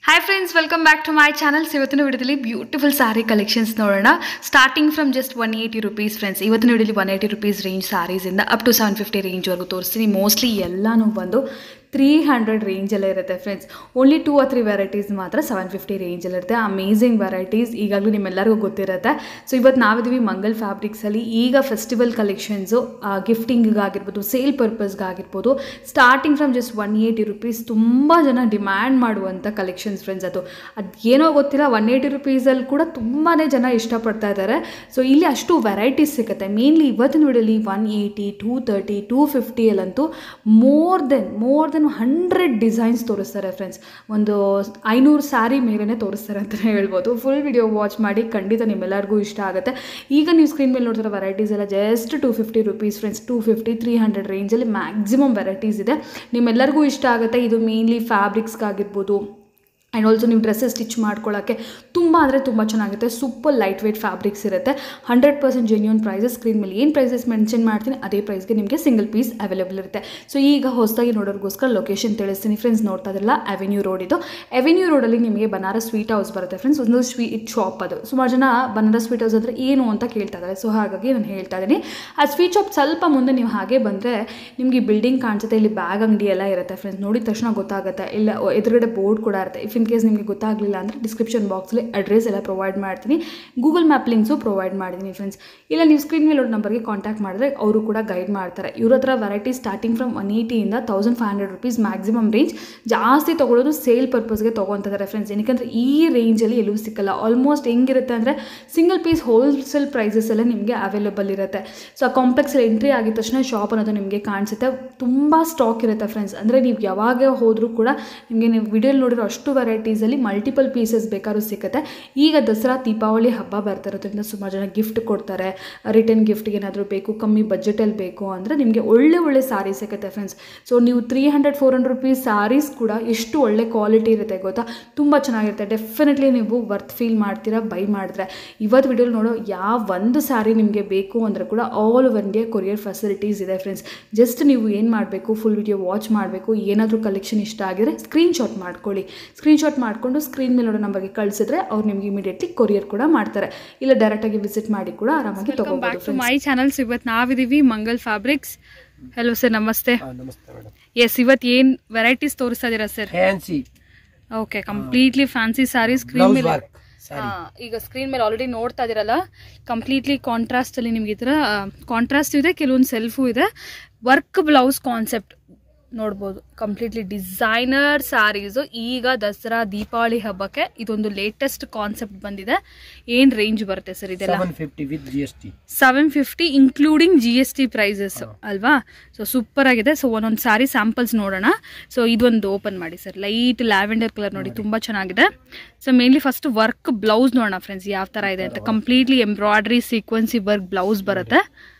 Hi friends welcome back to my channels ಇವತ್ತಿನ ವಿಡಿಯೋದಲ್ಲಿ beautiful sari collections ನೋಡೋಣ starting from just one eighty rupees friends ಇವತ್ತಿನ ವಿಡಿಯೋಲಿ one eighty rupees range ಸ್ಯಾರೀಸಿಂದ up to seven fifty ರೇಂಜ್ವರೆಗೂ ತೋರಿಸ್ತೀನಿ ಮೋಸ್ಟ್ಲಿ ಎಲ್ಲನೂ ಬಂದು ತ್ರೀ ಹಂಡ್ರೆಡ್ ರೇಂಜಲ್ಲೇ ಇರುತ್ತೆ friends only two or three varieties ಮಾತ್ರ ಸೆವೆನ್ ಫಿಫ್ಟಿ ರೇಂಜಲ್ಲಿ ಇರುತ್ತೆ ಅಮೇಝಿಂಗ್ ವೆರೈಟೀಸ್ ಈಗಾಗಲೂ ನಿಮ್ಮೆಲ್ಲರಿಗೂ ಗೊತ್ತಿರುತ್ತೆ ಸೊ ಇವತ್ತು ನಾವಿದ್ದೀವಿ ಮಂಗಲ್ ಫ್ಯಾಬ್ರಿಕ್ಸಲ್ಲಿ ಈಗ ಫೆಸ್ಟಿವಲ್ ಕಲೆಕ್ಷನ್ಸು ಗಿಫ್ಟಿಂಗಿಗಾಗಿರ್ಬೋದು ಸೇಲ್ ಪರ್ಪಸ್ಗಾಗಿರ್ಬೋದು starting from just one eighty rupees ತುಂಬ ಜನ ಡಿಮ್ಯಾಂಡ್ ಮಾಡುವಂಥ ಕಲೆಕ್ಷನ್ಸ್ ಫ್ರೆಂಡ್ಸ್ ಅದು ಅದು ಏನೋ ಗೊತ್ತಿಲ್ಲ ಒನ್ ಏಯ್ಟಿ ರುಪೀಸಲ್ಲಿ ಕೂಡ ತುಂಬಾ ಜನ ಇಷ್ಟಪಡ್ತಾ ಇದ್ದಾರೆ ಸೊ ಇಲ್ಲಿ ಅಷ್ಟು ವೆರೈಟೀಸ್ ಸಿಗುತ್ತೆ ಮೇನ್ಲಿ ಇವತ್ತಿನ ವಿಡಿಯೋಲಿ one eighty two thirty two ಫಿಫ್ಟಿಯಲ್ಲಂತೂ more than more than hundred designs ತೋರಿಸ್ತಾರೆ ಫ್ರೆಂಡ್ಸ್ ಒಂದು ಐನೂರು ಸ್ಯಾರಿ ಮೇಲೇ ತೋರಿಸ್ತಾರೆ ಅಂತಲೇ ಹೇಳ್ಬೋದು ಫುಲ್ ವಿಡಿಯೋ ವಾಚ್ ಮಾಡಿ ಖಂಡಿತ ನಿಮ್ಮೆಲ್ಲರಿಗೂ ಇಷ್ಟ ಆಗುತ್ತೆ ಈಗ ನೀವು ಸ್ಕ್ರೀನ್ ಮೇಲೆ ನೋಡ್ತಿರೋ ವೆರೈಟೀಸ್ ಎಲ್ಲ just two fifty rupees friends two fifty three hundred ರೇಂಜಲ್ಲಿ ಮ್ಯಾಕ್ಸಿಮಮ್ ವೆರೈಟೀಸ್ ಇದೆ ನಿಮ್ಮೆಲ್ಲರಿಗೂ ಇಷ್ಟ ಆಗುತ್ತೆ ಇದು ಮೇನ್ಲಿ ಫ್ಯಾಬ್ರಿಕ್ಸ್ಗಾಗಿರ್ಬೋದು ಆ್ಯಂಡ್ ಆಲ್ಸೋ ನೀವು ಡ್ರೆಸ್ಸಸ್ ಸ್ಟಿಚ್ ಮಾಡ್ಕೊಳ್ಳೋಕ್ಕೆ ತುಂಬ ಅಂದರೆ ತುಂಬ ಚೆನ್ನಾಗಿರುತ್ತೆ ಸೂಪರ್ ಲೈಟ್ ವೇಟ್ ಫ್ಯಾಬ್ರಿಕ್ಸ್ ಇರುತ್ತೆ hundred percent genuine prices screen ಮೇಲೆ ಏನು ಪ್ರೈಸಸ್ ಮೆನ್ಷನ್ ಮಾಡ್ತೀನಿ ಅದೇ ಪ್ರೈಸ್ಗೆ ನಿಮಗೆ ಸಿಂಗಲ್ ಪೀಸ್ ಅವೈಲೇಬಲ್ ಇರುತ್ತೆ ಸೊ ಈಗ ಹೊಸದಾಗಿ ನೋಡೋರಿಗೋಸ್ಕರ ಲೊಕೇಶನ್ ತಿಳಿಸ್ತೀನಿ ಫ್ರೆಂಡ್ಸ್ ನೋಡ್ತಾ ಇದ್ರಲ್ಲ ಅವೆನ್ಯೂ ರೋಡ್ ಇದು ಅವೆನ್ಯೂ ರೋಡಲ್ಲಿ ನಿಮಗೆ ಬನಾರಸ್ ಸ್ವೀಟ್ ಹೌಸ್ ಬರುತ್ತೆ ಫ್ರೆಂಡ್ಸ್ ಒಂದು ಸ್ವೀಟ್ ಶಾಪ್ ಅದು ಸುಮಾರು ಜನ ಬನಾರಸ್ ಸ್ವೀಟ್ ಹೌಸ್ ಅಂದರೆ ಏನು ಅಂತ ಕೇಳ್ತಾ ಇದ್ದಾರೆ ಸೊ ಹಾಗಾಗಿ ನಾನು ಹೇಳ್ತಾ ಇದ್ದೀನಿ ಆ ಸ್ವೀಟ್ ಶಾಪ್ ಸ್ವಲ್ಪ ಮುಂದೆ ನೀವು ಹಾಗೆ ಬಂದರೆ ನಿಮಗೆ ಬಿಲ್ಡಿಂಗ್ ಕಾಣಿಸುತ್ತೆ ಇಲ್ಲಿ ಬ್ಯಾಗ್ ಅಂಗಡಿ ಎಲ್ಲ ಇರುತ್ತೆ ಫ್ರೆಂಡ್ಸ್ ನೋಡಿದ ತಕ್ಷಣ ಗೊತ್ತಾಗುತ್ತೆ ಇಲ್ಲ ಎದುರುಗಡೆ ಬೋರ್ಡ್ ಕೂಡ ಇರುತ್ತೆ ಇಫ್ ಇನ್ ಕೇಸ್ ನಿಮಗೆ ಗೊತ್ತಾಗಲಿಲ್ಲ ಅಂದರೆ ಡಿಸ್ಕ್ರಿಪ್ಷನ್ ಬಾಕ್ಸಲ್ಲಿ ಅಡ್ರೆಸ್ ಎಲ್ಲ ಪ್ರೊವೈಡ್ ಮಾಡ್ತೀನಿ ಗೂಗಲ್ ಮ್ಯಾಪ್ ಲಿಂಕ್ಸು ಪ್ರೊವೈಡ್ ಮಾಡಿದ್ದೀನಿ ಫ್ರೆಂಡ್ಸ್ ಇಲ್ಲ ನೀವು ಸ್ಕ್ರೀನ್ ಮೇಲೆ ನಂಬರ್ಗೆ ಕಾಂಟ್ಯಾಕ್ಟ್ ಮಾಡಿದ್ರೆ ಅವರು ಕೂಡ ಗೈಡ್ ಮಾಡ್ತಾರೆ ಇವ್ರ ಹತ್ರ ವೆರೈಟಿ ಸ್ಟಾರ್ಟಿಂಗ್ ಫ್ರಮ್ ಒನ್ ಏಯ್ಟಿಯಿಂದ thousand five hundred rupees maximum range ಜಾಸ್ತಿ ತೊಗೊಳೋದು ಸೇಲ್ ಪರ್ಪಸ್ಗೆ ತೊಗೊತಿದ್ದಾರೆ ಫ್ರೆಂಡ್ಸ್ ಏನಕ್ಕೆ ಈ ರೇಂಜಲ್ಲಿ ಎಲ್ಲೂ ಸಿಕ್ಕಲ್ಲ ಆಲ್ಮೋಸ್ಟ್ ಹೆಂಗಿರುತ್ತೆ ಅಂದರೆ ಸಿಂಗಲ್ ಪೀಸ್ ಹೋಲ್ಸೇಲ್ ಪ್ರೈಸಸ್ ಎಲ್ಲ ನಿಮಗೆ ಅವೈಲೇಬಲ್ ಇರುತ್ತೆ ಸೊ ಆ ಕಾಂಪ್ಲೆಕ್ಸ್ ಎಂಟ್ರಿ ಆಗಿದ ತಕ್ಷಣ ಶಾಪ್ ಅನ್ನೋದು ನಿಮಗೆ ಕಾಣಿಸುತ್ತೆ ತುಂಬ ಸ್ಟಾಕ್ ಇರುತ್ತೆ ಫ್ರೆಂಡ್ಸ್ ಅಂದರೆ ನೀವು ಯಾವಾಗ ಹೋದರೂ ಕೂಡ ನಿಮಗೆ ನೀವು ವಿಡಿಯೋಲಿ ನೋಡಿರೋ ಅಷ್ಟು ವೆರೈಟೀಸಲ್ಲಿ ಮಲ್ಟಿಪಲ್ ಪೀಸಸ್ ಬೇಕಾದ್ರೂ ಸಿಗುತ್ತೆ ಈಗ ದಸರಾ ದೀಪಾವಳಿ ಹಬ್ಬ ಬರ್ತಾ ಇರೋದ್ರಿಂದ ಸುಮಾರು ಜನ ಗಿಫ್ಟ್ ಕೊಡ್ತಾರೆ ರಿಟರ್ನ್ ಗಿಫ್ಟ್ಗೆ ಏನಾದರೂ ಬೇಕು ಕಮ್ಮಿ ಬಜೆಟಲ್ಲಿ ಬೇಕು ಅಂದರೆ ನಿಮಗೆ ಒಳ್ಳೆ ಒಳ್ಳೆ ಸಾರಿ ಸಿಗುತ್ತೆ ಫ್ರೆಂಡ್ಸ್ ಸೊ ನೀವು three hundred four hundred rupees saris ಕೂಡ ಎಷ್ಟು ಒಳ್ಳೆ ಕ್ವಾಲಿಟಿ ಇರುತ್ತೆ ಗೊತ್ತಾ ತುಂಬ ಚೆನ್ನಾಗಿರುತ್ತೆ ಡೆಫಿನೆಟ್ಲಿ ನೀವು ವರ್ತ್ ಫೀಲ್ ಮಾಡ್ತೀರಾ ಬೈ ಮಾಡಿದ್ರೆ ಇವತ್ತು ವಿಡಿಯೋಲಿ ನೋಡೋ ಯಾವ ಒಂದು ಸ್ಯಾರಿ ನಿಮಗೆ ಬೇಕು ಅಂದರೆ ಕೂಡ all over India courier facilities ಇದೆ ಫ್ರೆಂಡ್ಸ್ ಜಸ್ಟ್ ನೀವು ಏನು ಮಾಡಬೇಕು ಫುಲ್ ವಿಡಿಯೋ ವಾಚ್ ಮಾಡಬೇಕು ಏನಾದರೂ ಕಲೆಕ್ಷನ್ ಇಷ್ಟ ಆಗಿದ್ರೆ ಸ್ಕ್ರೀನ್ಶಾಟ್ ಮಾಡ್ಕೊಳ್ಳಿ ಸ್ಕ್ರೀನ್ಶಾಟ್ ಮಾಡಿಕೊಂಡು ಸ್ಕ್ರೀನ್ ಮೇಲೆ ನೋಡೋ ನಂಬರ್ಗೆ ಕಳಿಸಿದ್ರೆ ಅವ್ರು ನಿಮಗೆ ಇಮಿಡಿಯೇಟ್ಲಿ ಕೊರಿಯರ್ ಕೂಡ ಮಾಡ್ತಾರೆ ಇಲ್ಲ ಡೈರೆಕ್ಟಾಗಿ ವಿಸಿಟ್ ಮಾಡಿ ಕೂಡ ಆರಾಮಾಗಿ ತಗೋಬಹುದು ಮೈ ಚಾನಲ್ಸ್ ಇವತ್ತು ನಾವಿದೀವಿ ಮಂಗಲ್ ಫ್ಯಾಬ್ರಿಕ್ಸ್ ಹಲೋ ಸರ್ ನಮಸ್ತೆ ಹಾ, ನಮಸ್ತೆ ಮೇಡಮ್ ಎಸ್ ಇವತ್ತು ಏನು ವೆರೈಟೀಸ್ ತೋರಿಸ್ತಾ ಇದ್ದೀರಾ sir fancy okay completely fancy sari screen blouse ಮೇಲೆ ವರ್ಕ್ ಸಾರಿ ಹಾ, ಈಗ ಸ್ಕ್ರೀನ್ ಮೇಲೆ ಆಲ್ರೆಡಿ ನೋಡ್ತಾ ಇದೀರಲ್ಲ ಕಂಪ್ಲೀಟ್ಲಿ ಕಾಂಟ್ರಾಸ್ಟ್ ಅಲ್ಲಿ ನಿಮ್ಗೆ ಈ ಥರ ಕಾಂಟ್ರಾಸ್ಟ್ ಇದೆ ಕೆಲವೊಂದು ಸೆಲ್ಫು ಇದೆ ವರ್ಕ್ ಬ್ಲೌಸ್ ಕಾನ್ಸೆಪ್ಟ್ ನೋಡ್ಬೋದು ಕಂಪ್ಲೀಟ್ಲಿ ಡಿಸೈನರ್ ಸ್ಯಾರೀಸು ಈಗ ದಸರಾ ದೀಪಾವಳಿ ಹಬ್ಬಕ್ಕೆ ಇದೊಂದು ಲೇಟೆಸ್ಟ್ ಕಾನ್ಸೆಪ್ಟ್ ಬಂದಿದೆ ಏನ್ ರೇಂಜ್ ಬರುತ್ತೆ ಸರ್ ಇದೆಲ್ಲ seven fifty with G S T seven fifty including G S T prices ಅಲ್ವಾ ಸೊ ಸೂಪರ್ ಆಗಿದೆ ಸೊ ಒಂದೊಂದು ಸಾರಿ ಸ್ಯಾಂಪಲ್ಸ್ ನೋಡೋಣ ಸೊ ಇದೊಂದು ಓಪನ್ ಮಾಡಿ ಸರ್ ಲೈಟ್ ಲ್ಯಾವೆಂಡರ್ ಕಲರ್ ನೋಡಿ ತುಂಬಾ ಚೆನ್ನಾಗಿದೆ so mainly first work blouse ನೋಡೋಣ ಫ್ರೆಂಡ್ಸ್ ಯಾವ ತರ ಇದೆ ಅಂತ completely embroidery sequence work blouse ಬರುತ್ತೆ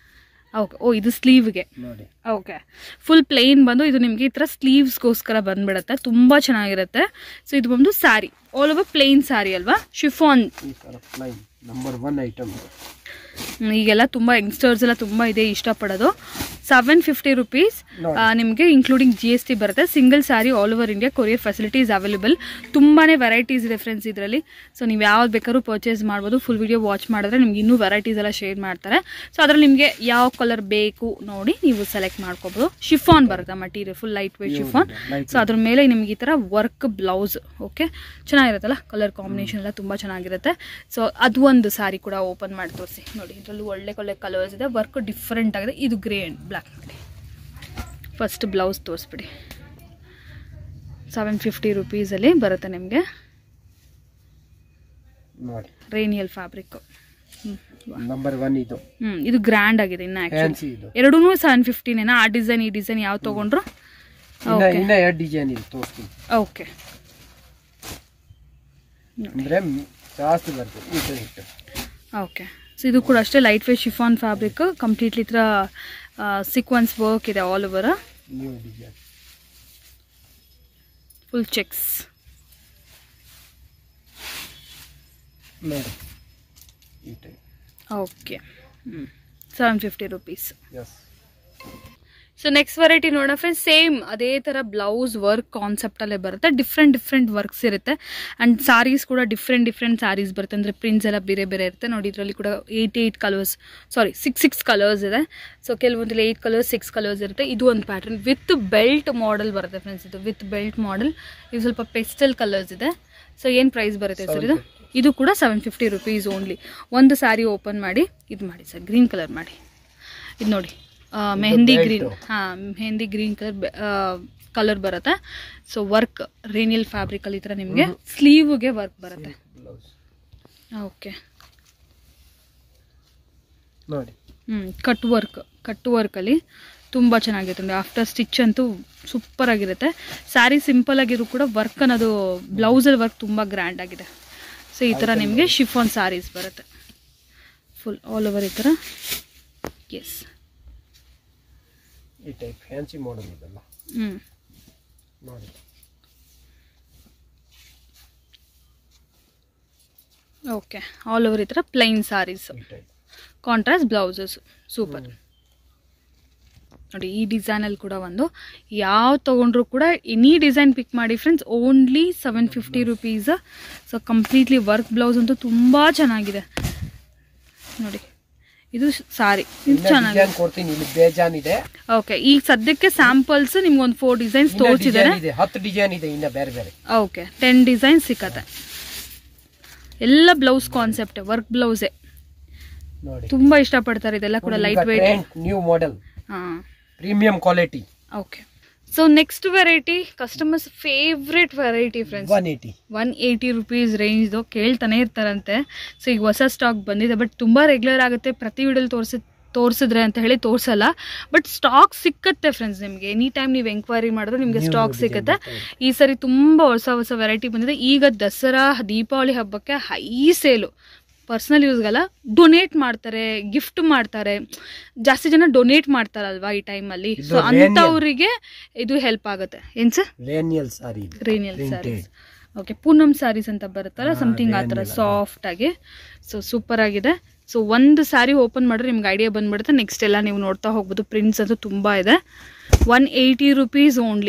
ಓಕೆ ಓ ಇದು ಸ್ಲೀವ್ಗೆ ನೋಡಿ ಓಕೆ ಫುಲ್ ಪ್ಲೇನ್ ಬಂದು ಇದು ನಿಮಗೆ ಈ ಥರ ಸ್ಲೀವ್ಸ್ಗೋಸ್ಕರ ಬಂದ್ಬಿಡುತ್ತೆ ತುಂಬ ಚೆನ್ನಾಗಿರುತ್ತೆ ಸೊ ಇದು ಬಂದು sari all over plain sari ಅಲ್ವಾ ಶಿಫಾನ್ ಈ ಸಲ plain number one item hmm, ಈಗೆಲ್ಲ ತುಂಬ ಯಂಗ್ಸ್ಟರ್ಸ್ ಎಲ್ಲ ತುಂಬ ಇದೆ ಇಷ್ಟಪಡೋದು ಸೆವೆನ್ ಫಿಫ್ಟಿ ರುಪೀಸ್ ನೋಡಿ. ನಿಮಗೆ ಇನ್ಕ್ಲೂಡಿಂಗ್ ಜಿ ಎಸ್ ಟಿ ಬರುತ್ತೆ single sari all over India courier facilities available ತುಂಬಾ ವೆರೈಟೀಸ್ ಇದೆ ಫ್ರೆಂಡ್ಸ್ ಇದರಲ್ಲಿ ಸೊ ನೀವು ಯಾವ್ದು ಬೇಕಾದ್ರೂ ಪರ್ಚೇಸ್ ಮಾಡ್ಬೋದು ಫುಲ್ ವಿಡಿಯೋ ವಾಚ್ ಮಾಡಿದ್ರೆ ನಿಮ್ಗೆ ಇನ್ನೂ ವೆರೈಟೀಸ್ ಎಲ್ಲ ಶೇರ್ ಮಾಡ್ತಾರೆ ಸೊ ಅದ್ರಲ್ಲಿ ನಿಮಗೆ ಯಾವ ಕಲರ್ ಬೇಕು ನೋಡಿ ನೀವು ಸೆಲೆಕ್ಟ್ ಮಾಡ್ಕೋಬೋದು ಶಿಫಾನ್ ಬರುತ್ತೆ material full light weight chiffon light so ಅದ್ರ ಮೇಲೆ ನಿಮ್ಗೆ ಈ ಥರ ವರ್ಕ್ ಬ್ಲೌಸ್ ಓಕೆ ಚೆನ್ನಾಗಿರುತ್ತಲ್ಲ ಕಲರ್ ಕಾಂಬಿನೇಷನ್ ಎಲ್ಲ ತುಂಬ ಚೆನ್ನಾಗಿರುತ್ತೆ ಸೊ ಅದು ಒಂದು ಸಾರಿ ಕೂಡ ಓಪನ್ ಮಾಡಿ ತೋರಿಸಿ ನೋಡಿ ಇದರಲ್ಲೂ ಒಳ್ಳೆ ಒಳ್ಳೆ ಕಲರ್ಸ್ ಇದೆ ವರ್ಕ್ ಡಿಫ್ರೆಂಟ್ ಆಗಿದೆ ಇದು ಗ್ರೇ ಆ್ಯಂಡ್ ಬ್ಲ್ಯಾಕ್ ಮಾಡಿ ಫಸ್ಟ್ ಬ್ಲೌಸ್ ತೋರಿಸ್ಬಿಡಿ ಸೆವೆನ್ ಫಿಫ್ಟಿ ರುಪೀಸಲ್ಲಿ ಬರುತ್ತೆ ನಿಮಗೆ ನೋಡಿ ರೇನಿಯಲ್ ಫ್ಯಾಬ್ರಿಕ್ ನಂಬರ್ ಒನ್ ಇದು ಹ್ಞೂ ಇದು ಗ್ರ್ಯಾಂಡ್ ಆಗಿದೆ ಇನ್ನು ಆ್ಯಕ್ಚುಲಿ ಫ್ಯಾನ್ಸಿ ಇದು ಎರಡೂ ಸೆವೆನ್ ಫಿಫ್ಟಿನೇನಾ ಆ ಡಿಸೈನ್ ಈ ಡಿಸೈನ್ ಯಾವ ತೊಗೊಂಡ್ರು ಇನ್ನ ಓಕೆ ಇನ್ನ ಎರಡು ಡಿಸೈನ್ ಇದೆ ತೋರಿಸ್ತೀನಿ ಓಕೆ ಅಂದ್ರೆ ಮ್- ಜಾಸ್ತಿ ಬರ್ತದೆ ಈ ತರ ಇಟ್ಟು ಓಕೆ ಸೊ ಇದು ಕೂಡ ಅಷ್ಟೇ light weight chiffon fabric completely ಈ ಥರ ಸೀಕ್ವೆನ್ಸ್ ವರ್ಕ್ ಇದೆ all over new design full checks ನೋಡಿ ಈ type okay seven fifty rupees yes so next variety ನೋಡೋಣ ಫ್ರೆಂಡ್ಸ್ ಸೇಮ್ ಅದೇ ಥರ ಬ್ಲೌಸ್ ವರ್ಕ್ ಕಾನ್ಸೆಪ್ಟಲ್ಲೇ ಬರುತ್ತೆ ಡಿಫ್ರೆಂಟ್ ಡಿಫ್ರೆಂಟ್ ವರ್ಕ್ಸ್ ಇರುತ್ತೆ ಆ್ಯಂಡ್ ಸಾರೀಸ್ ಕೂಡ ಡಿಫ್ರೆಂಟ್ ಡಿಫ್ರೆಂಟ್ ಸಾರೀಸ್ ಬರುತ್ತೆ ಅಂದರೆ ಪ್ರಿಂಟ್ಸ್ ಎಲ್ಲ ಬೇರೆ ಬೇರೆ ಇರುತ್ತೆ ನೋಡಿ ಇದರಲ್ಲಿ ಕೂಡ eight eight colours sari six six colours ಇದೆ ಸೊ ಕೆಲವೊಂದಲ್ಲಿ ಏಯ್ಟ್ ಕಲರ್ಸ್ ಸಿಕ್ಸ್ ಕಲರ್ಸ್ ಇರುತ್ತೆ ಇದು ಒಂದು pattern with belt model friends ಫ್ರೆಂಡ್ಸ್ ಇದು ವಿತ್ ಬೆಲ್ಟ್ ಮಾಡೆಲ್ ಇದು ಸ್ವಲ್ಪ ಪೆಸ್ಟಲ್ ಕಲರ್ಸ್ ಇದೆ ಸೊ ಏನು ಪ್ರೈಸ್ ಬರುತ್ತೆ ಸರ್ ಇದು ಇದು ಕೂಡ ಸೆವೆನ್ ಫಿಫ್ಟಿ ರುಪೀಸ್ ಓನ್ಲಿ ಒಂದು ಸ್ಯಾರಿ ಓಪನ್ ಮಾಡಿ ಇದು ಮಾಡಿ ಸರ್ ಗ್ರೀನ್ ಕಲರ್ ಮಾಡಿ ಇದು ನೋಡಿ ಆ, ಮೆಹಂದಿ belt. ಗ್ರೀನ್ ಹಾಂ ಮೆಹಂದಿ ಗ್ರೀನ್ ಕಲರ್ ಕಲರ್ ಬರುತ್ತೆ ಸೊ ವರ್ಕ್ ರೇನಿಯಲ್ ಫ್ಯಾಬ್ರಿಕಲ್ಲಿ ಈ ಥರ ನಿಮಗೆ ಸ್ಲೀವ್ಗೆ ವರ್ಕ್ ಬರುತ್ತೆ ಬ್ಲೌಸ್ ಓಕೆ ನೋಡಿ ಹ್ಞೂ ಕಟ್ ವರ್ಕ್ ಕಟ್ ವರ್ಕಲ್ಲಿ ತುಂಬ ಚೆನ್ನಾಗಿರುತ್ತೆ ಆಫ್ಟರ್ ಸ್ಟಿಚ್ ಅಂತೂ ಸೂಪರ್ ಆಗಿರುತ್ತೆ ಸ್ಯಾರಿ ಸಿಂಪಲ್ ಆಗಿದ್ರು ಕೂಡ ವರ್ಕ್ ಅನ್ನೋದು ಬ್ಲೌಸಲ್ಲಿ ವರ್ಕ್ ತುಂಬ ಗ್ರ್ಯಾಂಡ್ ಆಗಿದೆ ಸೊ ಈ ಥರ ನಿಮಗೆ ಶಿಫಾನ್ ಸ್ಯಾರೀಸ್ ಬರುತ್ತೆ ಫುಲ್ ಆಲ್ ಓವರ್ ಈ ಥರ ಎಸ್ ಈ ಟೈಪ್ ಫ್ಯಾನ್ಸಿ ಮಾಡಲ್ ಇದೆಲ್ಲ ಹ್ಞೂ ನೋಡಿ ಓಕೆ ಆಲ್ ಓವರ್ ಈ ಥರ ಪ್ಲೈನ್ ಸ್ಯಾರೀಸ್ ಈ ಟೈಪ್ ಕಾಂಟ್ರಾಸ್ಟ್ ಬ್ಲೌಸಸ್ ಸೂಪರ್ ನೋಡಿ ಈ ಡಿಸೈನಲ್ಲಿ ಕೂಡ ಒಂದು ಯಾವ ತೊಗೊಂಡ್ರು ಕೂಡ ಎನಿ ಡಿಸೈನ್ ಪಿಕ್ ಮಾಡಿ friends only seven fifty rupees so completely work blouse ಅಂತೂ ತುಂಬ ಚೆನ್ನಾಗಿದೆ ನೋಡಿ ಇದು ಸಾರಿ ಇದು ಇನ್ನ ಚೆನ್ನಾಗಿದೆ ಡಿಸೈನ್ ಕೊಡ್ತೀನಿ ಇಲ್ಲಿ ಬೇಜಾನ್ ಇದೆ ಓಕೆ ಈಗ ಸದ್ಯಕ್ಕೆ ಸ್ಯಾಂಪಲ್ಸ್ ನಿಮ್ಗೆ ಒಂದು ಫೋರ್ ಡಿಸೈನ್ಸ್ ಇನ್ನ ತೋರಿಸಿದ್ದಾರೆ ಡಿಸೈನ್ ಇದೆ ಹತ್ತು ಡಿಸೈನ್ ಇದೆ ಇನ್ನ ಬೇರೆ ಬೇರೆ ಓಕೆ ಟೆನ್ ಡಿಸೈನ್ ಸಿಕ್ಕತ್ತೆ ಎಲ್ಲ ಬ್ಲೌಸ್ ಕಾನ್ಸೆಪ್ಟ್ ವರ್ಕ್ ಬ್ಲೌಸೇ ನೋಡಿ ತುಂಬ ಇಷ್ಟಪಡ್ತಾರೆ ಇದೆಲ್ಲ ಕೂಡ ಲೈಟ್ ವೆಯ್ಟ್ ನ್ಯೂ ಮಾಡೆಲ್ ಹಾಂ premium quality okay so next variety customers favourite variety friends one eighty one eighty rupees ರೇಂಜ್ದು ಕೇಳ್ತಾನೆ ಇರ್ತಾರಂತೆ ಸೊ ಈಗ ಹೊಸ ಸ್ಟಾಕ್ ಬಂದಿದೆ ಬಟ್ ತುಂಬ ರೆಗ್ಯುಲರ್ ಆಗುತ್ತೆ ಪ್ರತಿ ವಿಡಿಯೋಲಿ ತೋರಿಸಿ ತೋರಿಸಿದ್ರೆ ಅಂತ ಹೇಳಿ ತೋರಿಸಲ್ಲ ಬಟ್ ಸ್ಟಾಕ್ ಸಿಕ್ಕತ್ತೆ ಫ್ರೆಂಡ್ಸ್ ನಿಮಗೆ ಎನಿ ಟೈಮ್ ನೀವು ಎಂಕ್ವೈರಿ ಮಾಡಿದ್ರೆ ನಿಮಗೆ New ಸ್ಟಾಕ್ design ಸಿಕ್ಕತ್ತೆ ಬರ್ತಾ ಇದೆ. ಈ ಸರಿ ತುಂಬ ಹೊಸ ಹೊಸ ವೆರೈಟಿ ಬಂದಿದೆ ಈಗ ದಸರಾ ದೀಪಾವಳಿ ಹಬ್ಬಕ್ಕೆ ಹೈ ಸೇಲು ಪರ್ಸ್ನಲ್ ಯೂಸ್ಗೆಲ್ಲ ಡೊನೇಟ್ ಮಾಡ್ತಾರೆ ಗಿಫ್ಟ್ ಮಾಡ್ತಾರೆ ಜಾಸ್ತಿ ಜನ ಡೊನೇಟ್ ಮಾಡ್ತಾರಲ್ವಾ ಈ ಟೈಮಲ್ಲಿ ಇದು ಸೊ Raniel. ಅಂಥವ್ರಿಗೆ ಇದು ಹೆಲ್ಪ್ ಆಗುತ್ತೆ ಏನು ಸರ್ ರೇನಿಯಲ್ ಸಾರಿ ಇದು ರೇನಿಯಲ್ Printed. ಸ್ಯಾರೀಸ್ ಓಕೆ ಪೂನಮ್ ಸ್ಯಾರೀಸ್ ಅಂತ ಬರುತ್ತಲ್ಲ ಹಾ, ಸಮಥಿಂಗ್ ಆ ಥರ Raniel, ಹಾ. ಸಾಫ್ಟ್ ಆಗಿ ಸೊ ಸೂಪರ್ ಆಗಿದೆ ಸೊ ಒಂದು ಸ್ಯಾರಿ ಓಪನ್ ಮಾಡಿದ್ರೆ ನಿಮ್ಗೆ ಐಡಿಯಾ ಬಂದ್ಬಿಡುತ್ತೆ ನೆಕ್ಸ್ಟ್ ಎಲ್ಲ ನೀವು ನೋಡ್ತಾ ಹೋಗ್ಬೋದು ಪ್ರಿಂಟ್ಸ್ ಅಂತೂ ತುಂಬ ಇದೆ ಒನ್ ಏಯ್ಟಿ ರುಪೀಸ್ ಓನ್ಲಿ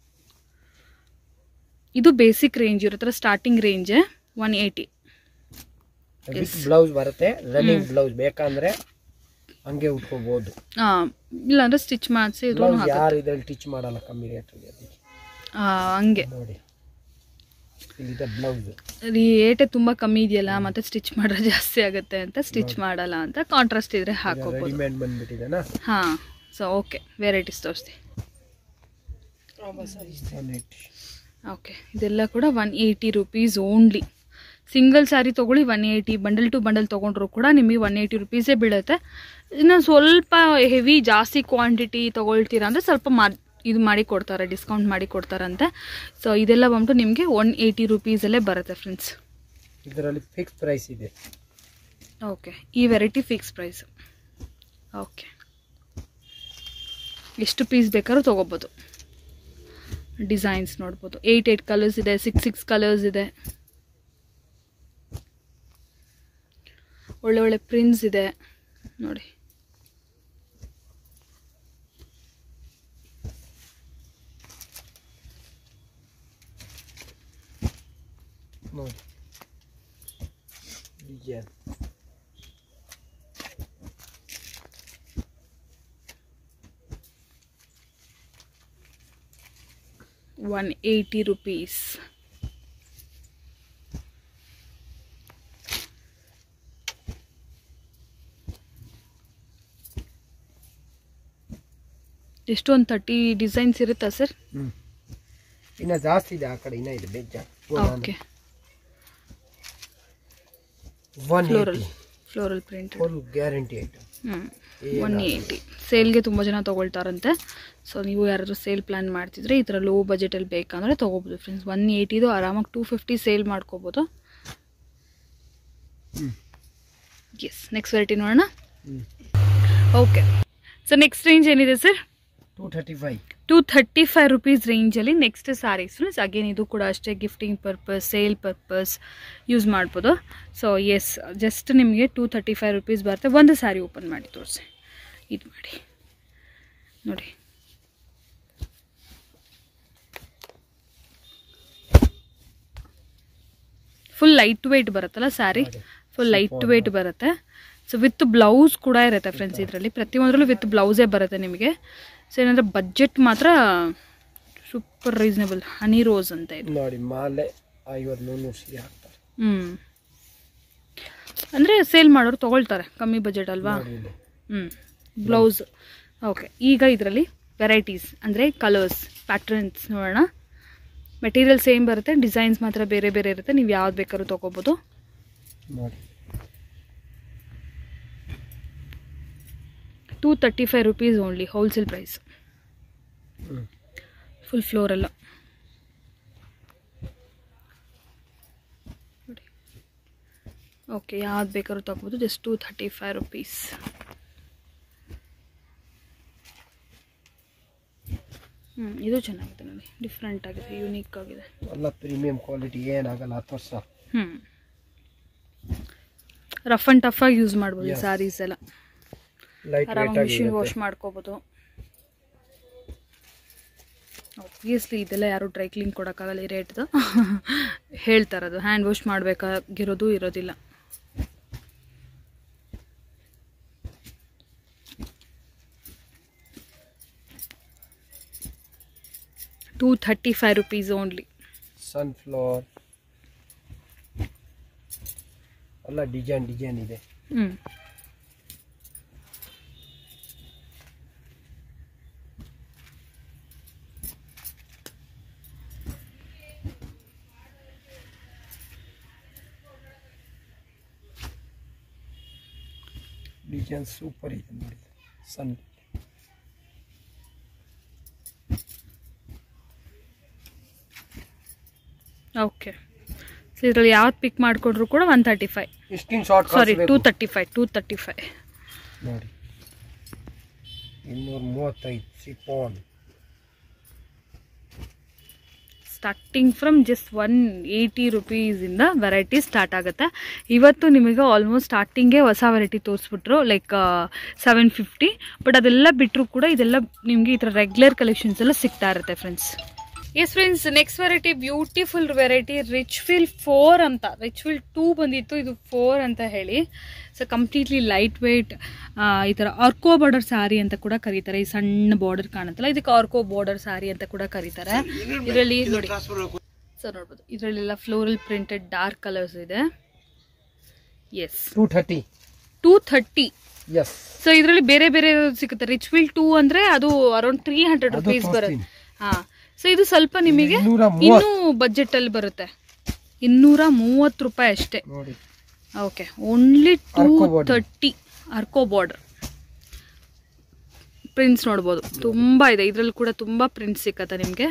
ಇದು ಬೇಸಿಕ್ ರೇಂಜ್ ಇರುತ್ತೆ starting range one eighty with blouse ಬರುತ್ತೆ ರನ್ನಿಂಗ್ ಬ್ಲೌಸ್ ಬೇಕಂದ್ರೆ ಹಂಗೆ ಉಟ್ಕೋಬಹುದು ಇಲ್ಲಾಂದ್ರೆ ಸ್ಟಿಚ್ ಮಾಡಿಸಿ ಇದು ಬ್ಲೌಸ್ ಯಾರು ಇದ್ರಲ್ಲಿ ಟೀಚ್ ಮಾಡಲ್ಲ ಕಮ್ಮಿ ರೇಟ್ ಅದಕ್ಕೆ ಹಂಗೆ ನೋಡಿ ಇಲ್ಲಿದೆ ಬ್ಲೌಸ್ ರೇಟೇ ತುಂಬ ಕಮ್ಮಿ ಇದೆಯಲ್ಲ ಮತ್ತೆ ಸ್ಟಿಚ್ ಮಾಡಿದ್ರೆ ಜಾಸ್ತಿ ಆಗುತ್ತೆ ಅಂತ ಸ್ಟಿಚ್ ಮಾಡಲ್ಲ ಅಂತ ಕಾಂಟ್ರಾಸ್ಟ್ ಇದ್ರೆ ಹಾಕೋಬೋದು ರೆಡಿಮೇಡ್ ಬಂದ್ಬಿಟ್ಟಿದೆನಾ ಹಾಂ ಸೊ ಓಕೆ ವೆರೈಟೀಸ್ ತೋರಿಸ್ತಿ ಒನ್ ಏಯ್ಟಿ ಓಕೆ ಇದೆಲ್ಲ ಕೂಡ one eighty rupees only single sari ತೊಗೊಳ್ಳಿ one eighty bundle to bundle ತೊಗೊಂಡ್ರು ಕೂಡ ನಿಮಗೆ ಒನ್ ಏಯ್ಟಿ ರುಪೀಸೇ ಬೀಳುತ್ತೆ ಇನ್ನು ಸ್ವಲ್ಪ ಹೆವಿ ಜಾಸ್ತಿ ಕ್ವಾಂಟಿಟಿ ತೊಗೊಳ್ತೀರಾ ಅಂದರೆ ಸ್ವಲ್ಪ ಮಾ ಇದು ಮಾಡಿ ಕೊಡ್ತಾರೆ ಡಿಸ್ಕೌಂಟ್ ಮಾಡಿ ಕೊಡ್ತಾರಂತೆ ಸೊ ಇದೆಲ್ಲ ಬಂದ್ಬಿಟ್ಟು ನಿಮಗೆ ಒನ್ ಏಯ್ಟಿ ರುಪೀಸಲ್ಲೇ ಬರುತ್ತೆ ಫ್ರೆಂಡ್ಸ್ ಇದರಲ್ಲಿ ಫಿಕ್ಸ್ ಪ್ರೈಸ್ ಇದೆ ಓಕೆ ಈ ವೆರೈಟಿ ಫಿಕ್ಸ್ ಪ್ರೈಸ್ ಓಕೆ ಎಷ್ಟು ಪೀಸ್ ಬೇಕಾದ್ರೂ ತೊಗೋಬೋದು ಡಿಸೈನ್ಸ್ ನೋಡ್ಬೋದು ಏಯ್ಟ್ ಏಯ್ಟ್ ಕಲರ್ಸ್ ಇದೆ ಸಿಕ್ಸ್ ಸಿಕ್ಸ್ ಕಲರ್ಸ್ ಇದೆ ಒಳ್ಳೆ ಒಳ್ಳೆ ಪ್ರಿಂಟ್ಸ್ ಇದೆ ನೋಡಿ ನೋಡಿ ಡಿಸೈನ್ ಒನ್ ಏಯ್ಟಿ ರುಪೀಸ್ ಎಷ್ಟು ಒಂದು ತರ್ಟಿ ಡಿಸೈನ್ಸ್ ಇರುತ್ತಾ ಸರ್ ಹ್ಮ್ ಇನ್ನ ಜಾಸ್ತಿ ಇದೆ ಆ ಕಡೆ ಇನ್ನ ಇದೆ ಬೆಜ್ಜ okay one floral floral print full guarantee item ಹ್ಞೂ ಒನ್ ಏಯ್ಟಿ ಸೇಲ್ಗೆ ತುಂಬ ಜನ ತೊಗೊಳ್ತಾರಂತೆ ಸೊ ನೀವು ಯಾರಾದರೂ ಸೇಲ್ ಪ್ಲ್ಯಾನ್ ಮಾಡ್ತಿದ್ರೆ ಈ ಥರ ಲೋ ಬಜೆಟಲ್ಲಿ ಬೇಕಂದರೆ ತೊಗೋಬೋದು ಫ್ರೆಂಡ್ಸ್ ಒನ್ ಏಯ್ಟಿದು ಆರಾಮಾಗಿ ಟೂ ಫಿಫ್ಟಿ ಸೇಲ್ ಮಾಡ್ಕೋಬೋದು ಹ್ಮ್. ಎಸ್ ನೆಕ್ಸ್ಟ್ ವೆರೈಟಿ ನೋಡೋಣ hmm okay so next range ಏನಿದೆ sir two thirty five two thirty five rupees ರೇಂಜಲ್ಲಿ ನೆಕ್ಸ್ಟ್ ಸ್ಯಾರೀಸ್ ಫ್ರೆಂಡ್ಸ್ ಅಗೇನ್ ಇದು ಕೂಡ ಅಷ್ಟೇ gifting purpose sale purpose use ಮಾಡ್ಬೋದು ಸೊ ಎಸ್ ಜಸ್ಟ್ ನಿಮಗೆ ಟೂ ಥರ್ಟಿ ಫೈವ್ ರುಪೀಸ್ ಬರುತ್ತೆ ಒಂದು ಸ್ಯಾರಿ ಓಪನ್ ಮಾಡಿ ತೋರಿಸಿ ಇದು ಮಾಡಿ ನೋಡಿ ಫುಲ್ ಲೈಟ್ ವೆಯ್ಟ್ ಬರುತ್ತಲ್ಲ ಸ್ಯಾರಿ ಫುಲ್ ಲೈಟ್ ವೆಯ್ಟ್ ಬರುತ್ತೆ ಸೊ ವಿತ್ ಬ್ಲೌಸ್ ಕೂಡ ಇರುತ್ತೆ ಫ್ರೆಂಡ್ಸ್ ಇದರಲ್ಲಿ ಪ್ರತಿಯೊಂದರಲ್ಲೂ ವಿತ್ ಬ್ಲೌಸೇ ಬರುತ್ತೆ ನಿಮಗೆ ಸೊ ಏನಂದರೆ ಬಜೆಟ್ ಮಾತ್ರ ಸೂಪರ್ ರೀಸನೇಬಲ್ ಹನಿ ರೋಸ್ ಅಂತ ಇದು ನೋಡಿ ಮಾಲೆ ಐವತ್ತು ನೂರು ಸೀರೆ ಹಾಕ್ತಾರೆ ಹ್ಞೂ ಅಂದರೆ ಸೇಲ್ ಮಾಡೋರು ತೊಗೊಳ್ತಾರೆ ಕಮ್ಮಿ ಬಜೆಟ್ ಅಲ್ವಾ ನೋಡಿ ಇಲ್ಲಿ. ಹ್ಞೂ ಬ್ಲೌಸ್ ಓಕೆ ಈಗ ಇದರಲ್ಲಿ ವೆರೈಟೀಸ್ ಅಂದರೆ ಕಲರ್ಸ್ ಪ್ಯಾಟ್ರನ್ಸ್ ನೋಡೋಣ ಮೆಟೀರಿಯಲ್ ಸೇಮ್ ಬರುತ್ತೆ ಡಿಸೈನ್ಸ್ ಮಾತ್ರ ಬೇರೆ ಬೇರೆ ಇರುತ್ತೆ ನೀವು ಯಾವ್ದು ಬೇಕಾದ್ರೂ ತೊಗೋಬೋದು ನೋಡಿ two thirty five rupees only wholesale price hmm. Full ಫ್ಲೋರೆಲ್ಲ ನೋಡಿ ಓಕೆ ಯಾವ್ದು ಬೇಕಾದ್ರೂ ತೊಗೋಬೋದು just two thirty five rupees ಹ್ಞೂ ಇದು ಚೆನ್ನಾಗಿದೆ ನೋಡಿ ಡಿಫ್ರೆಂಟ್ ಆಗಿದೆ ಯೂನಿಕ್ ಆಗಿದೆ ಎಲ್ಲ ಪ್ರೀಮಿಯಂ ಕ್ವಾಲಿಟಿ ಏನಾಗಲ್ಲ ಹತ್ತು ವರ್ಷ ಹ್ಞೂ ರಫ್ ಆ್ಯಂಡ್ ಟಫಾಗಿ ಯೂಸ್ ಮಾಡ್ಬೋದು Yes. ಸ್ಯಾರೀಸ್ ಎಲ್ಲ ಲೈಟ್ ವೇಟ್ ಆರಾಮಾಗಿ ಮಿಷಿನ್ ವಾಶ್ ಆಗಿರುತ್ತೆ ಮಾಡ್ಕೋಬೋದು ಆಬ್ವಿಯಸ್ಲಿ ಇದೆಲ್ಲ ಯಾರು ಡ್ರೈ ಕ್ಲೀನ್ ಕೊಡೋಕ್ಕಾಗಲ್ಲ ಈ ರೇಟ್ದು ಹೇಳ್ತಾರೆ ಅದು ಹ್ಯಾಂಡ್ ವಾಶ್ ಮಾಡಬೇಕಾಗಿರೋದು ಇರೋದಿಲ್ಲ two thirty five rupees only sunflower ಎಲ್ಲ ಡಿಸೈನ್ ಡಿಸೈನ್ ಇದೆ ಹ್ಞೂ ಡಿಸೈನ್ ಸೂಪರ್ ಇದೆ ನೋಡಿ ಸನ್ ಓಕೆ ಸೊ ಇದರಲ್ಲಿ ಯಾವ್ದು ಪಿಕ್ ಮಾಡಿಕೊಂಡ್ರು ಕೂಡ one thirty five screen shot sorry two thirty five two thirty five ನೋಡಿ ಇನ್ನೂರ ಮೂವತ್ತೈದು chiffon starting from just one eighty ರುಪೀಸಿಂದ ವೆರೈಟಿ ಸ್ಟಾರ್ಟ್ ಆಗುತ್ತೆ ಇವತ್ತು ನಿಮಗೆ ಆಲ್ಮೋಸ್ಟ್ ಸ್ಟಾರ್ಟಿಂಗೇ ಹೊಸ ವೆರೈಟಿ ತೋರಿಸ್ಬಿಟ್ರು ಲೈಕ್ ಸೆವೆನ್ ಫಿಫ್ಟಿ ಬಟ್ ಅದೆಲ್ಲ ಬಿಟ್ಟರು ಕೂಡ ಇದೆಲ್ಲ ನಿಮಗೆ ಈ ಥರ ರೆಗ್ಯುಲರ್ ಕಲೆಕ್ಷನ್ಸ್ ಎಲ್ಲ ಸಿಗ್ತಾ ಇರುತ್ತೆ friends yes friends next variety beautiful variety rich feel four ಅಂತ ರಿಚ್ ಫಿಲ್ ಟೂ ಬಂದಿತ್ತು ಇದು ಫೋರ್ ಅಂತ ಹೇಳಿ ಸೊ ಕಂಪ್ಲೀಟ್ಲಿ ಲೈಟ್ ವೆಯ್ಟ್ ಈ ಥರ ಆರ್ಕೋ ಬಾರ್ಡರ್ ಸ್ಯಾರಿ ಅಂತ ಕೂಡ ಕರೀತಾರೆ ಈ ಸಣ್ಣ ಬಾರ್ಡರ್ ಕಾಣುತ್ತಲ್ಲ ಇದಕ್ಕೆ ಆರ್ಕೋ ಬಾರ್ಡರ್ ಸ್ಯಾರಿ ಅಂತ ಕೂಡ ಕರೀತಾರೆ ಇದರಲ್ಲಿ ನೋಡಿ ಸರ್ ನೋಡ್ಬೋದು ಇದರಲ್ಲೆಲ್ಲ ಫ್ಲೋರಲ್ ಪ್ರಿಂಟೆಡ್ ಡಾರ್ಕ್ ಕಲರ್ಸ್ ಇದೆ yes two thirty two thirty yes so ಇದರಲ್ಲಿ ಬೇರೆ ಬೇರೆ ಸಿಗುತ್ತೆ ರಿಚ್ ವಿಲ್ ಟೂ ಅಂದ್ರೆ ಅದು ಅರೌಂಡ್ ತ್ರೀ ಹಂಡ್ರೆಡ್ ಅದು ರುಪೀಸ್ ಬರುತ್ತೆ ತೋರಿಸ್ತೀನಿ. ಹಾ ಸೊ ಇದು ಸ್ವಲ್ಪ ನಿಮಗೆ ಇನ್ನೂರ ಇನ್ನೂ ಬಜೆಟ್ ಅಲ್ಲಿ ಬರುತ್ತೆ ಇನ್ನೂರ ಮೂವತ್ತು ರೂಪಾಯಿ ಅಷ್ಟೇ ನೋಡಿ okay only two Arco border. Thirty arco border prints ನೋಡ್ಬೋದು ತುಂಬಾ ಇದೆ ಇದರಲ್ಲಿ ಕೂಡ ತುಂಬಾ ಪ್ರಿಂಟ್ಸ್ ಸಿಕ್ಕತ್ತೆ ನಿಮಗೆ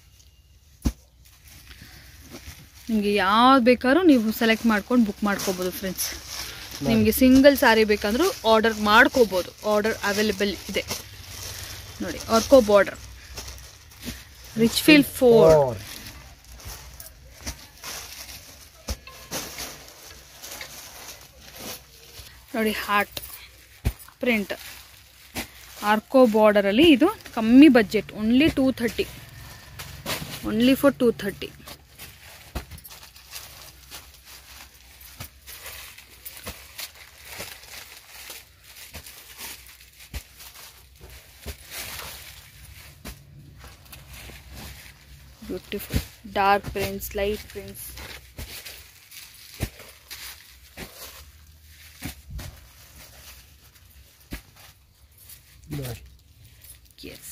ನಿಮಗೆ ಯಾವ್ದು ಬೇಕಾದ್ರೂ ನೀವು ಸೆಲೆಕ್ಟ್ ಮಾಡ್ಕೊಂಡು ಬುಕ್ ಮಾಡ್ಕೋಬೋದು ಫ್ರೆಂಡ್ಸ್ ನಿಮಗೆ ಸಿಂಗಲ್ ಸ್ಯಾರಿ ಬೇಕಂದ್ರೂ ಆರ್ಡರ್ ಮಾಡ್ಕೋಬೋದು ಆರ್ಡರ್ ಅವೈಲೇಬಲ್ ಇದೆ ನೋಡಿ arco border rich feel four Four. ನೋಡಿ ಹಾರ್ಟ್ ಪ್ರಿಂಟ್ ಆರ್ಕೋ ಬಾರ್ಡರಲ್ಲಿ ಇದು ಕಮ್ಮಿ budget only two thirty only for two thirty beautiful dark prints light prints ನೋಡಿ yes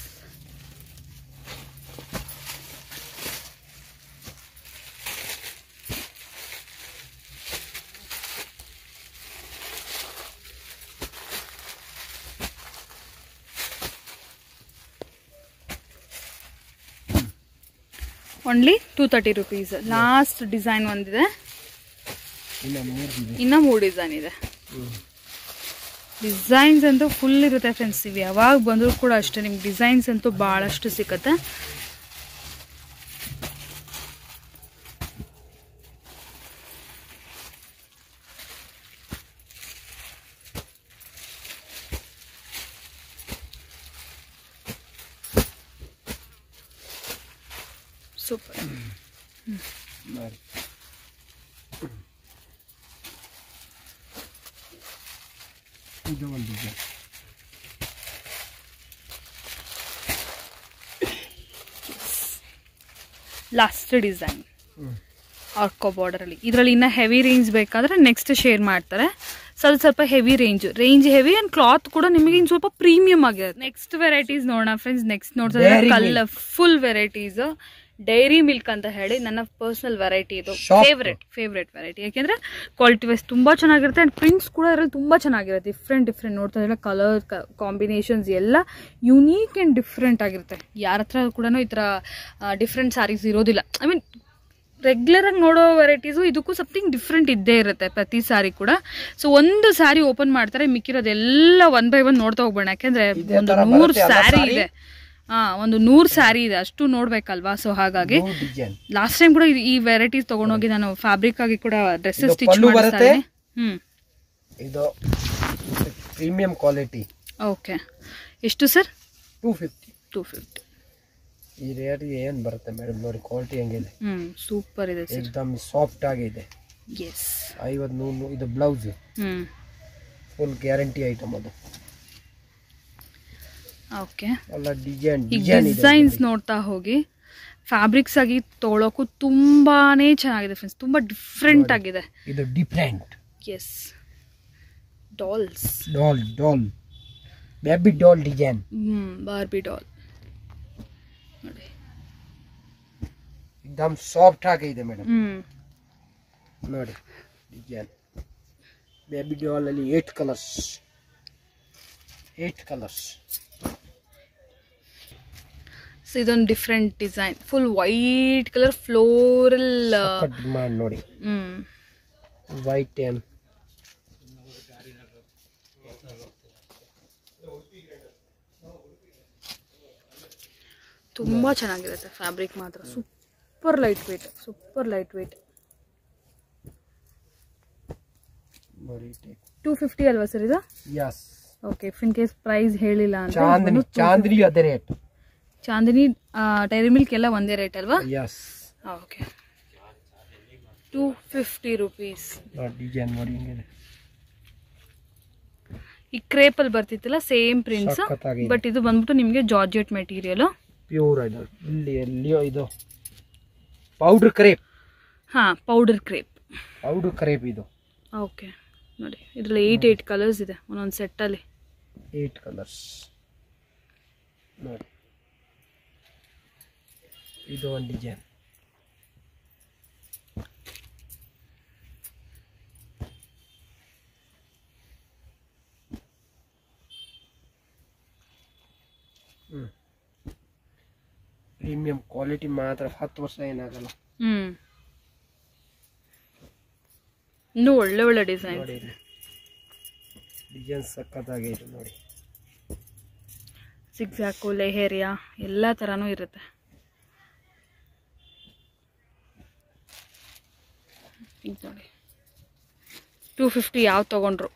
only two thirty rupees last design ಒಂದಿದೆ ಇನ್ನು ಮೂರ್ದಿದೆ ಇನ್ನು ಮೂರು ಡಿಸೈನ್ ಇದೆ ಡಿಸೈನ್ಸ್ ಅಂತೂ ಫುಲ್ ಇರುತ್ತೆ ಫ್ರೆಂಡ್ಸ್ ಇವು ಯಾವಾಗ ಬಂದರೂ ಕೂಡ ಅಷ್ಟೇ ನಿಮ್ಗೆ ಡಿಸೈನ್ಸ್ ಅಂತೂ ಭಾಳಷ್ಟು ಸಿಕ್ಕತ್ತೆ ಸೂಪರ್ ನೋಡಿ ಇದು ಒಂದು design last design hmm. Arco ಬಾರ್ಡರಲ್ಲಿ ಇದರಲ್ಲಿ ಇನ್ನು ಹೆವಿ ರೇಂಜ್ ಬೇಕಾದರೆ ನೆಕ್ಸ್ಟ್ ಶೇರ್ ಮಾಡ್ತಾರೆ ಸೊ ಅದು ಸ್ವಲ್ಪ heavy range range heavy and cloth ಕೂಡ ನಿಮಗೆ ಇನ್ನು ಸ್ವಲ್ಪ ಪ್ರೀಮಿಯಂ ಆಗಿದೆ ನೆಕ್ಸ್ಟ್ ವೆರೈಟೀಸ್ ನೋಡೋಣ ಫ್ರೆಂಡ್ಸ್ ನೆಕ್ಸ್ಟ್ ನೋಡ್ತಾ Dairy colourful varieties Dairy Milk ಅಂತ ಹೇಳಿ ನನ್ನ ಪರ್ಸನಲ್ ವೆರೈಟಿ ಇದು Shop. ಫೇವ್ರೆಟ್ ಫೇವ್ರೆಟ್ ವೆರೈಟಿ ಯಾಕೆಂದ್ರೆ ಕ್ವಾಲಿಟಿ ವೈಸ್ ತುಂಬ ಚೆನ್ನಾಗಿರುತ್ತೆ ಆ್ಯಂಡ್ ಪ್ರಿಂಟ್ಸ್ ಕೂಡ ಇದರಲ್ಲಿ ತುಂಬ ಚೆನ್ನಾಗಿರುತ್ತೆ ಡಿಫ್ರೆಂಟ್ ಡಿಫ್ರೆಂಟ್ ನೋಡ್ತಾ ಇದ್ರೆ ಕಲರ್ ಕಾಂಬಿನೇಷನ್ಸ್ ಎಲ್ಲ ಯುನೀಕ್ ಆ್ಯಂಡ್ ಡಿಫ್ರೆಂಟ್ ಆಗಿರುತ್ತೆ ಯಾರ ಹತ್ರ ಕೂಡ ಈ ಥರ ಡಿಫ್ರೆಂಟ್ ಸ್ಯಾರೀಸ್ ಇರೋದಿಲ್ಲ ಐ ಮೀನ್ ರೆಗ್ಯುಲರ್ ಆಗಿ ನೋಡೋ ವೆರೈಟೀಸು ಇದಕ್ಕೂ ಸಮಥಿಂಗ್ ಡಿಫ್ರೆಂಟ್ ಇದ್ದೇ ಇರುತ್ತೆ ಪ್ರತಿ ಸಾರಿ ಕೂಡ ಸೊ ಒಂದು ಸ್ಯಾರಿ ಓಪನ್ ಮಾಡ್ತಾರೆ ಮಿಕ್ಕಿರೋದೆಲ್ಲ ಒನ್ ಬೈ ಒನ್ ನೋಡ್ತಾ ಹೋಗ್ಬೇಡ ಯಾಕೆಂದ್ರೆ ಇದೇ ಒಂದು ತರ ನೂರು ಬರುತ್ತೆ ಅಲ್ವಾ ಸ್ಯಾರಿ saree? ಇದೆ ಹಾ ಒಂದು ನೂರು ಸ್ಯಾರಿ ಇದೆ ಅಷ್ಟು ನೋಡ್ಬೇಕಲ್ವಾ ಸೊ ಹಾಗಾಗಿ ಡಿಸೈನ್ ಲಾಸ್ಟ್ ಟೈಮ್ ಕೂಡ ಇದು- ಈ ವೆರೈಟೀಸ್ ತಗೊಂಡೋಗಿ ನಾನು ಫ್ಯಾಬ್ರಿಕ್ ಆಗಿ ಕೂಡ ಡ್ರೆಸ್ಸಸ್ ಇದು ಸ್ಟಿಚ್ ಪಲ್ಲು ಮಾಡಿಸ್ತಾ ಬರುತ್ತೆ? ಇದ್ದೀನಿ ಹ್ಮ್ ಇದು ಪ್ರೀಮಿಯಂ ಕ್ವಾಲಿಟಿ ಓಕೆ ಎಷ್ಟು sir two fifty two fifty ಈ ರೇಟ್ ಏನು ಬರುತ್ತೆ ಮೇಡಮ್ ನೋಡಿ ಕ್ವಾಲಿಟಿ ಹೆಂಗಿದೆ ಹ್ಮ್ ಸೂಪರ್ ಇದೆ ಸರ್ ಏಕ್ದಮ್ ಸಾಫ್ಟ್ ಆಗಿದೆ ಎಸ್ ಐವತ್ತು ನೂರು ಇದು blouse hmm full guarantee item ಅದು ಓಕೆ ಎಲ್ಲ ಡಿಸೈನ್ ಈಗ ಡಿಸೈನ್ ಡಿಸೈನ್ಸ್ ನೋಡ್ತಾ ಹೋಗಿ ಫ್ಯಾಬ್ರಿಕ್ಸ್ ಆಗಿ ತೊಗೊಳಕ್ಕೂ ತುಂಬಾನೇ ಚೆನ್ನಾಗಿದೆ ಫ್ರೆಂಡ್ಸ್ ತುಂಬಾ ಡಿಫ್ರೆಂಟ್ ಆಗಿದೆ ಇದು different yes dolls doll doll baby doll design hmm Barbie doll ನೋಡಿ ಎಕ್ದಮ್ ಸಾಫ್ಟ್ ಆಗಿದೆ ಮೇಡಮ್ ಹ್ಮ್ ನೋಡಿ ಡಿಸೈನ್ ಬೇಬಿ ಡಾಲ್ ಅಲ್ಲಿ eight colours eight colours so ಇದೊಂದು different design full white colour floral cut ಮಾಡಿ ನೋಡಿ ಹ್ಮ್ ವೈಟ್ ಏನ್ ತುಂಬಾ ಚೆನ್ನಾಗಿರುತ್ತೆ ಫ್ಯಾಬ್ರಿಕ್ ಮಾತ್ರ super light weight super light weight ನೋಡಿ ಟೂ ಫಿಫ್ಟಿ ಅಲ್ವಾ ಸರ್ ಇದು yes okay if in case price ಹೇಳಿಲ್ಲ ಅಂದ್ರೆ ಚಾಂದಿನಿ ಚಾಂದಿನಿ ಅದೇ ರೇಟ್ ಚಾಂದಿನಿ ಡೈರಿ ಮಿಲ್ಕ್ ಎಲ್ಲ ಒಂದೇ ರೇಟ್ ಅಲ್ವಾ yes okay two fifty rupees design ನೋಡಿ ಹಿಂಗಿದೆ ಈ ಕ್ರೇಪಲ್ಲಿ ಬರ್ತಿತ್ತಲ್ಲ ಸೇಮ್ ಪ್ರಿಂಟ್ಸ್ ಸಖತ್ತಾಗಿದೆ. ಬಟ್ ಇದು ಬಂದ್ಬಿಟ್ಟು ನಿಮಗೆ ಜಾರ್ಜೆಟ್ ಮೆಟೀರಿಯಲ್ ಪ್ಯೂರ್ ಇದು ಇಲ್ಲಿ ಎಲ್ಲಿಯೋ ಇದು ಪೌಡ್ರ್ ಕ್ರೇಪ್ ಹಾ ಪೌಡರ್ ಕ್ರೇಪ್ ಪೌಡ್ರ್ ಕ್ರೇಪ್ ಇದು ಓಕೆ ನೋಡಿ ಇದರಲ್ಲಿ ಏಯ್ಟ್ ಏಯ್ಟ್ ಕಲರ್ಸ್ ಇದೆ ಒಂದೊಂದು ಸೆಟ್ಟಲ್ಲಿ ಏಟ್ ಕಲರ್ಸ್ ನೋಡಿ ಇದು ಒಂದು ಡಿಸೈನ್ ಪ್ರೀಮಿಯಂ ಕ್ವಾಲಿಟಿ ಮಾತ್ರ ಹತ್ತು ವರ್ಷ ಏನಾಗಲ್ಲ ಹ್ಮ್ ಇನ್ನೂ ಒಳ್ಳೆ ಒಳ್ಳೆ ಡಿಸೈನ್ ನೋಡಿ ಇಲ್ಲಿ ಡಿಸೈನ್ ಸಖತ್ತಾಗಿದೆ ನೋಡಿ ಸಿಕ್ಸಾಕು ಲೆಹೇರಿಯಾ ಎಲ್ಲ ಥರನೂ ಇರುತ್ತೆ ಈಗ ನೋಡಿ ಟೂ ಫಿಫ್ಟಿ ಯಾವ ತೊಗೊಂಡ್ರು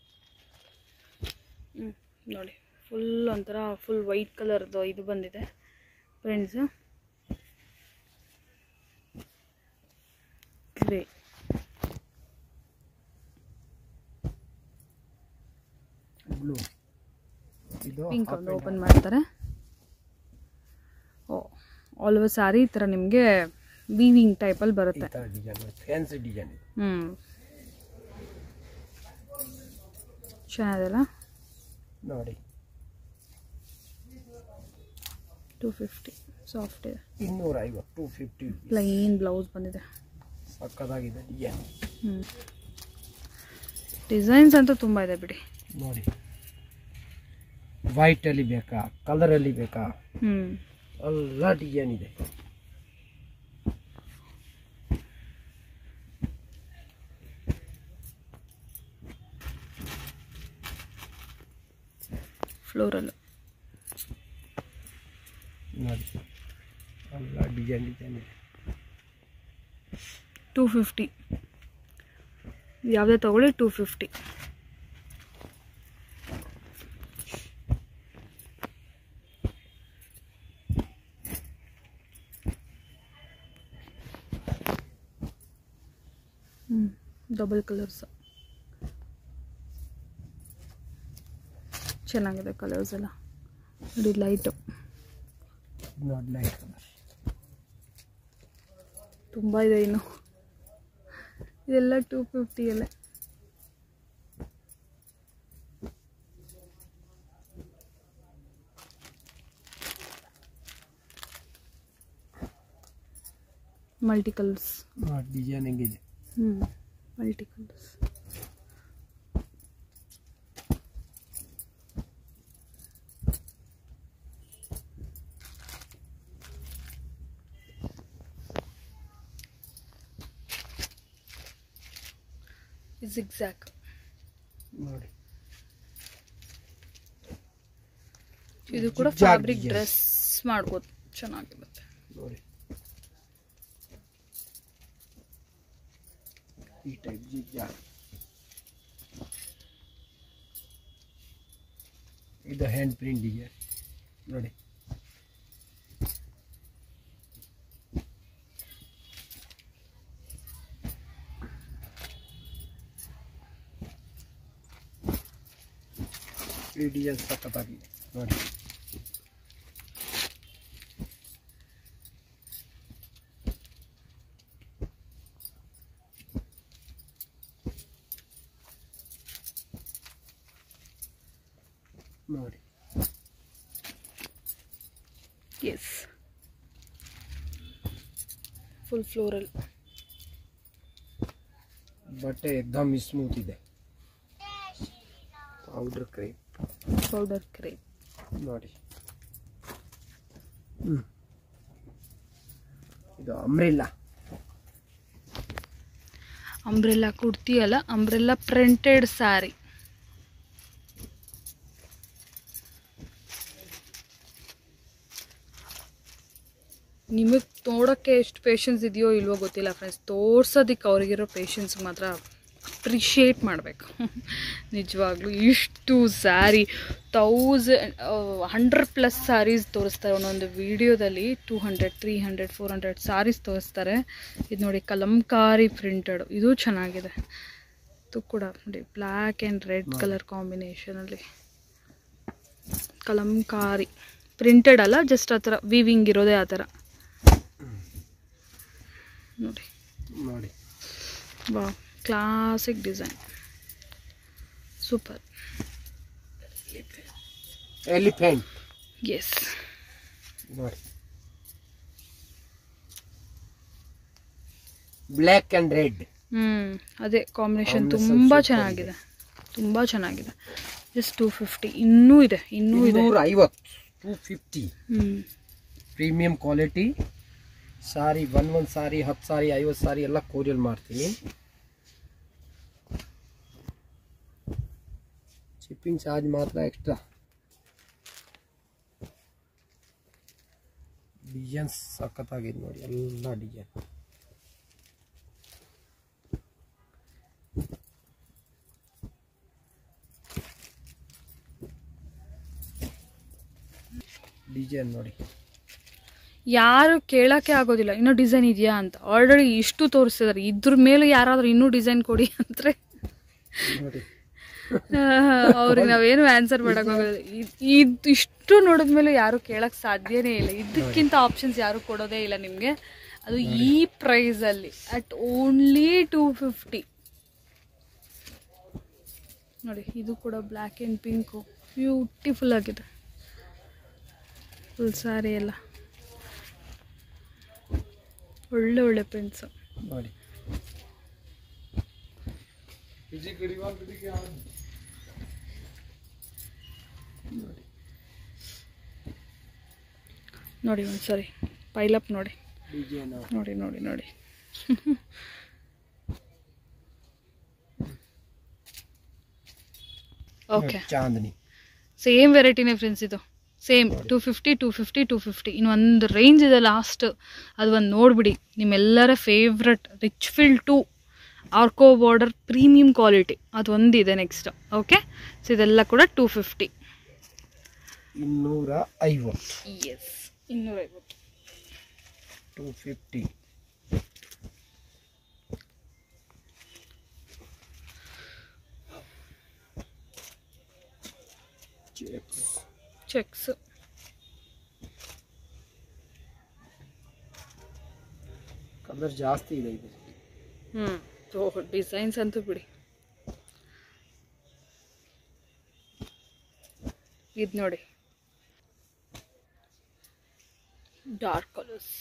ಹ್ಮ್, ನೋಡಿ ಫುಲ್ ಒಂಥರ ಫುಲ್ ವೈಟ್ ಕಲರ್ದು ಇದು ಬಂದಿದೆ ಫ್ರೆಂಡ್ಸು ಗ್ರೇ ಬ್ಲೂ ಇದು ಪಿಂಕ್ ಒಂದು ಓಪನ್ ಮಾಡ್ತಾರೆ ಓ ಆಲ್ ಓವರ್ ಸಾರಿ ಈ ಥರ ನಿಮಗೆ ವೀವಿಂಗ್ ಟೈಪಲ್ಲಿ ಈ ಬರುತ್ತೆ ಥರ ಡಿಸೈನ್ ಫ್ಯಾನ್ಸಿ ಡಿಸೈನ್ ಇದು ಹ್ಞೂ ಚೆನ್ನಾಗಿದೆಲ್ಲ ನೋಡಿ ಟೂ ಫಿಫ್ಟಿ ಸಾಫ್ಟ್ ಇದೆ ಇನ್ನೂರ ಐವತ್ತು ಟೂ ಫಿಫ್ಟಿ ಪ್ಲೈನ್ ಬ್ಲೌಸ್ ಬಂದಿದೆ ಸಕ್ಕದಾಗಿದೆ ಡಿಸೈನ್ ಹ್ಞೂ ಡಿಸೈನ್ಸ್ ಅಂತೂ ತುಂಬ ಇದೆ ಬಿಡಿ ನೋಡಿ ವೈಟಲ್ಲಿ ಬೇಕಾ ಕಲರಲ್ಲಿ ಬೇಕಾ ಹ್ಞೂ ಎಲ್ಲ ಡಿಸೈನ್ ಇದೆ ಫ್ಲೋರಲ್ ನೋಡಿ ಎಲ್ಲ ಡಿಸೈನ್ ಡಿಸೈನ್ ಇದೆ ಟೂ ಫಿಫ್ಟಿ ಯಾವುದೇ ತೊಗೊಳ್ಳಿ ಟೂ ಫಿಫ್ಟಿ ಡಬಲ್ ಕಲರ್ಸ್ ಚೆನ್ನಾಗಿದೆ ಕಲರ್ಸ್ ಎಲ್ಲ ನೋಡಿ ಲೈಟು ನೋಡಿ ಲೈಟ್ ಕಲರ್ ತುಂಬ ಇದೆ ಇನ್ನು ಇದೆಲ್ಲ ಟೂ ಫಿಫ್ಟಿಯಲ್ಲೇ ಮಲ್ಟಿ ಕಲರ್ಸ್ ನೋಡಿ ಡಿಸೈನ್ ಹೆಂಗಿದೆ ಹ್ಞೂ ಮಲ್ಟಿ ಕಲರ್ಸ್ ಜಿಗ್ಜಾಕ್ ನೋಡಿ ಇದು ಕೂಡ Zigzag ಫ್ಯಾಬ್ರಿಕ್ design. ಡ್ರೆಸ್ ಮಾಡ್ಬೋದು ಚೆನ್ನಾಗಿರುತ್ತೆ ನೋಡಿ ಈ ಟೈಪ್ ಜಿಗ್ಜಾಗ್ ಇದು ಹ್ಯಾಂಡ್ ಪ್ರಿಂಟ್ ಡಿಸೈನ್ ನೋಡಿ ಈ ಡಿಸೈನ್ ಸಖತ್ತಾಗಿದೆ ನೋಡಿ ನೋಡಿ ಎಸ್ ಫುಲ್ ಫ್ಲೋರಲ್ ಬಟ್ಟೆ ಎಕ್ದಮ್ ಸ್ಮೂತ್ ಇದೆ ಪೌಡರ್ ಕ್ರೇಪ್ ಪೌಡರ್ ಕ್ರೇಪ್ ನೋಡಿ ಹ್ಮ್. ಇದು ಅಮ್ರಿಲ್ಲ ಅಂಬ್ರೆಲ್ಲಾ ಕುರ್ತಿ ಅಲ್ಲ ಅಂಬ್ರೆಲ್ಲಾ ಪ್ರಿಂಟೆಡ್ ಸ್ಯಾರಿ ನಿಮಗೆ ನೋಡೋಕ್ಕೆ ಎಷ್ಟು ಪೇಷನ್ಸ್ ಇದೆಯೋ ಇಲ್ವೋ ಗೊತ್ತಿಲ್ಲ ಫ್ರೆಂಡ್ಸ್ ತೋರ್ಸೋದಕ್ಕೆ ಅವ್ರಿಗಿರೋ ಪೇಷನ್ಸ್ ಮಾತ್ರ ಅಪ್ರಿಷಿಯೇಟ್ ಮಾಡಬೇಕು ನಿಜವಾಗ್ಲೂ ಇಷ್ಟು sari thousand hundred plus saris ತೋರಿಸ್ತಾರೆ ಒಂದೊಂದು ವಿಡಿಯೋದಲ್ಲಿ two hundred three hundred four hundred saris ತೋರಿಸ್ತಾರೆ ಇದು ನೋಡಿ ಕಲಂಕಾರಿ ಪ್ರಿಂಟೆಡ್ ಇದು ಚೆನ್ನಾಗಿದೆ ಇದು ಕೂಡ ನೋಡಿ ಬ್ಲ್ಯಾಕ್ ಆ್ಯಂಡ್ ರೆಡ್ ಕಲರ್ ಕಾಂಬಿನೇಷನಲ್ಲಿ ಕಲಂಕಾರಿ ಪ್ರಿಂಟೆಡ್ ಅಲ್ಲ ಜಸ್ಟ್ ಆ ಥರ ವಿವಿಂಗ್ ಇರೋದೇ ಆ ಥರ ನೋಡಿ ನೋಡಿ ವಾ classic design super elephant yes ನೋಡಿ ಬ್ಲ್ಯಾಕ್ ಆ್ಯಂಡ್ ರೆಡ್ ಹ್ಞೂ ಅದೇ ಕಾಂಬಿನೇಷನ್ Combination ತುಂಬ super ಚೆನ್ನಾಗಿದೆ ತುಂಬ ಚೆನ್ನಾಗಿದೆ ಜಸ್ಟ್ ಟೂ ಫಿಫ್ಟಿ ಇನ್ನೂ ಇದೆ ಇನ್ನೂ ಇದೆ ಇನ್ನೂರ ಐವತ್ತು ಟೂ ಫಿಫ್ಟಿ ಹ್ಞೂ ಪ್ರೀಮಿಯಂ ಕ್ವಾಲಿಟಿ ಸಾರಿ ಒನ್ ಒಂದು ಸಾರಿ ಹತ್ತು ಸಾರಿ ಐವತ್ತು ಸಾರಿ ಎಲ್ಲ ಕೊರಿಯರ್ ಮಾಡ್ತೀನಿ ಶಿಪ್ಪಿಂಗ್ ಚಾರ್ಜ್ ಮಾತ್ರ ಎಕ್ಸ್ಟ್ರಾ ಡಿಸೈನ್ಸ್ ಸಖತ್ತಾಗಿದೆ ನೋಡಿ ಎಲ್ಲ ಡಿಸೈನ್ ಡಿಸೈನ್ ನೋಡಿ ಯಾರು ಕೇಳೋಕ್ಕೆ ಆಗೋದಿಲ್ಲ ಇನ್ನೂ ಡಿಸೈನ್ ಇದೆಯಾ ಅಂತ ಆಲ್ರೆಡಿ ಇಷ್ಟು ತೋರಿಸ್ತಿದ್ದಾರೆ ಇದ್ರ ಮೇಲೆ ಯಾರಾದರೂ ಇನ್ನೂ ಡಿಸೈನ್ ಕೊಡಿ ಅಂದರೆ ನೋಡಿ ಅವ್ರಿಗೆ ನಾವೇನು ಆನ್ಸರ್ ಮಾಡೋಕ್ಕಾಗೋದಿಲ್ಲ ಇದು ಇಷ್ಟು ನೋಡಿದ್ಮೇಲೆ ಯಾರು ಕೇಳಕ್ಕೆ ಸಾಧ್ಯನೇ ಇಲ್ಲ ಇದಕ್ಕಿಂತ ಆಪ್ಷನ್ಸ್ ಯಾರು ಕೊಡೋದೇ ಇಲ್ಲ ನಿಮಗೆ ಅದು ಈ ಪ್ರೈಸಲ್ಲಿ ಅಟ್ ಓನ್ಲಿ ಟೂ ಫಿಫ್ಟಿ ನೋಡಿ ಇದು ಕೂಡ ಬ್ಲ್ಯಾಕ್ ಆ್ಯಂಡ್ ಪಿಂಕು ಬ್ಯೂಟಿಫುಲ್ ಆಗಿದೆ ಫುಲ್ ಸ್ಯಾರಿ ಎಲ್ಲ ಒಳ್ಳೆ ಒಳ್ಳೆ ಪ್ರಿಂಟ್ಸು ನೋಡಿ ನೋಡಿ ಒಂದ್ಸರಿ ಪೈಲಪ್ ನೋಡಿ ಡಿಸೈನ್ ನೋಡಿ ನೋಡಿ ನೋಡಿ ಓಕೆ ಚಾಂದನಿ ಸೇಮ್ ವೆರೈಟಿನೇ ಫ್ರೆಂಡ್ಸ್ ಇದು same two fifty two fifty two fifty ಇನ್ನೊಂದು ರೇಂಜ್ ಇದೆ ಲಾಸ್ಟ್ ಅದು ಒಂದು ನೋಡಿಬಿಡಿ ನಿಮ್ಮೆಲ್ಲರ favourite rich feel two arco border premium quality ಅದು ಒಂದಿದೆ ನೆಕ್ಸ್ಟ್ ಓಕೆ ಸೊ ಇದೆಲ್ಲ ಕೂಡ ಟೂ ಫಿಫ್ಟಿ ಇನ್ನೂರ ಐವತ್ತು ಎಸ್ ಇನ್ನೂರೈವತ್ತು ಟೂ ಫಿಫ್ಟಿ ಚೆಕ್ಸ್ ಕಲರ್ ಜಾಸ್ತಿ ಇದೆ ಇದು ಹ್ಞೂ ಓಹ್ ಡಿಸೈನ್ಸ್ ಅಂತೂ ಬಿಡಿ ಇದು ನೋಡಿ ಡಾರ್ಕ್ ಕಲರ್ಸ್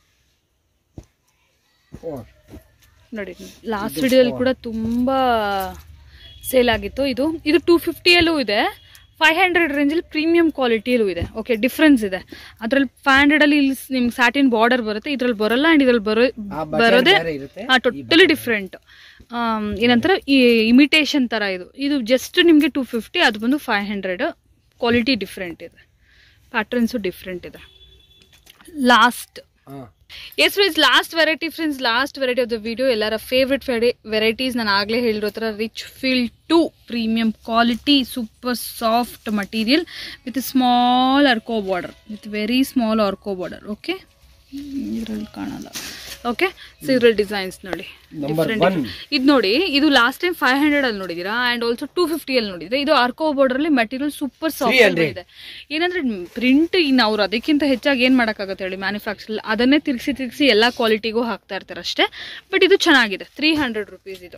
ಫೋರ್ ನೋಡಿ ಲಾಸ್ಟ್ ವಿಡಿಯೋಲಿ ಕೂಡ ತುಂಬ ಸೇಲ್ ಆಗಿತ್ತು ಇದು ಇದು ಟೂ ಫಿಫ್ಟಿಯಲ್ಲೂ ಇದೆ ಫೈವ್ ಹಂಡ್ರೆಡ್ ರೇಂಜಲ್ಲಿ ಪ್ರೀಮಿಯಂ ಕ್ವಾಲಿಟಿಯಲ್ಲೂ ಇದೆ ಓಕೆ ಡಿಫ್ರೆನ್ಸ್ ಇದೆ ಅದರಲ್ಲಿ ಫೈವ್ ಹಂಡ್ರೆಡಲ್ಲಿ ಇಲ್ಲಿ ನಿಮ್ಗೆ ಸ್ಯಾಟಿನ್ ಬಾರ್ಡರ್ ಬರುತ್ತೆ ಇದ್ರಲ್ಲಿ ಬರೋಲ್ಲ ಆ್ಯಂಡ್ ಇದ್ರಲ್ಲಿ ಬರೋ ಆ ಬಟನ್ ಬರೋದೇ ಬೇರೆ ಇರುತ್ತೆ ಹಾಂ ಟೋಟಲಿ ಡಿಫ್ರೆಂಟ್ ಏನಂತಾರೆ ಈ ಇಮಿಟೇಷನ್ ಥರ ಇದು ಇದು ಜಸ್ಟ್ ನಿಮಗೆ ಟೂ ಫಿಫ್ಟಿ ಅದು ಬಂದು ಫೈವ್ ಹಂಡ್ರೆಡ್ ಕ್ವಾಲಿಟಿ ಡಿಫ್ರೆಂಟ್ ಇದೆ ಪ್ಯಾಟ್ರನ್ಸು ಡಿಫ್ರೆಂಟ್ ಇದೆ ಲಾಸ್ಟ್ ಹಾ yes friends last variety friends last variety of the video ಎಲ್ಲರ ಫೇವ್ರೆಟ್ ವೆರೈಟೀಸ್ ನಾನು ಆಗಲೇ ಹೇಳಿರೋ ಥರ rich feel two premium quality super soft material with small arco border with very small arco border okay ಇದರಲ್ಲಿ ಕಾಣಲ್ಲ okay so ಇದ್ರಲ್ಲಿ designs ನೋಡಿ Number different one. ಇದು ನೋಡಿ ಇದು ಲಾಸ್ಟ್ ಟೈಮ್ ಫೈವ್ ಹಂಡ್ರೆಡ್ ಅಲ್ಲಿ ನೋಡಿದೀರಾ ಅಂಡ್ ಆಲ್ಸೋ ಟೂ ಫಿಫ್ಟಿಯಲ್ಲಿ ನೋಡಿದ್ರೆ ಇದು ಅರ್ಕೋ ಬಾರ್ಡರ್ ಅಲ್ಲಿ ಮೆಟೀರಿಯಲ್ ಸೂಪರ್ ಸಾಫ್ಟ್ 300. ಇದೆ ಏನಂದ್ರೆ ಪ್ರಿಂಟ್ ಇನ್ನು ಅವ್ರು ಅದಕ್ಕಿಂತ ಹೆಚ್ಚಾಗಿ ಏನ್ ಮಾಡಕ್ಕಾಗತ್ತೆ ಹೇಳಿ ಮ್ಯಾನುಫ್ಯಾಕ್ಚರ್ ಅದನ್ನೇ ತಿರ್ಗಿಸಿ ತಿರ್ಗಿಸಿ ಎಲ್ಲಾ ಕ್ವಾಲಿಟಿಗೂ ಹಾಕ್ತಾ ಇರ್ತಾರೆ ಅಷ್ಟೇ ಬಟ್ ಇದು ಚೆನ್ನಾಗಿದೆ ತ್ರೀ ಹಂಡ್ರೆಡ್ ರುಪೀಸ್ ಇದು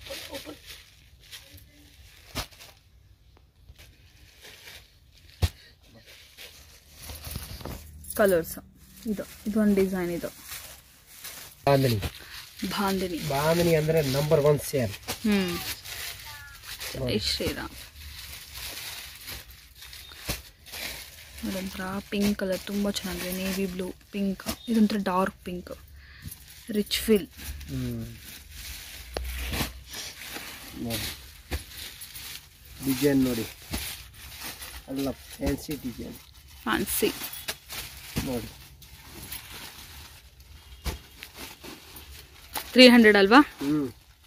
ಕಲರ್ಸ್ ಇದು ಇದೊಂದು ಡಿಸೈನ್ ಇದು ಬಾಂಧನಿ ಬಾಂದಿನಿ ಬಾಂಧನಿ ಅಂದ್ರೆ number one sale hmm Jai Shriram ಅದೊಂಥರ ಪಿಂಕ್ ಕಲರ್ ತುಂಬ ಚೆನ್ನಾಗಿದೆ ನೇವಿ ಬ್ಲೂ ಪಿಂಕ್ ಇದೊಂಥರ ಡಾರ್ಕ್ ಪಿಂಕ್ ರಿಚ್ ಫಿಲ್ ನೋಡಿ ಡಿಸೈನ್ ನೋಡಿ ಎಲ್ಲ ಫ್ಯಾನ್ಸಿ ಡಿಸೈನ್ ಫ್ಯಾನ್ಸಿ ನೋಡಿ ತ್ರೀ ಹಂಡ್ರೆಡ್ ಅಲ್ವಾ ಹ್ಮ್